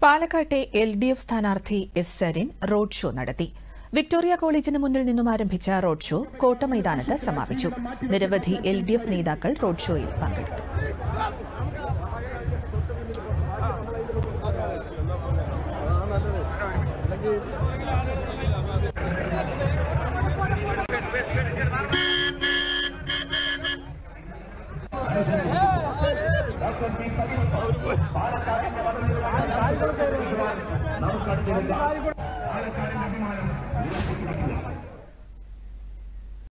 പാലക്കാട്ടെ L D F സ്ഥാനാർത്ഥി S Sarin road show നടത്തി വിക്ടോറിയ കോളേജിന് മുന്നിൽ നിന്നും ആരംഭിച്ച റോഡ് ഷോ കോട്ടമൈതാനത്ത് സമാപിച്ചു നിരവധി എൽ ഡി എഫ് നേതാക്കൾ റോഡ് ഷോയിൽ പങ്കെടുത്തു പാലക്കാടിന്റെ അഭിമാനം ഉയർത്തിപ്പിടിക്കുക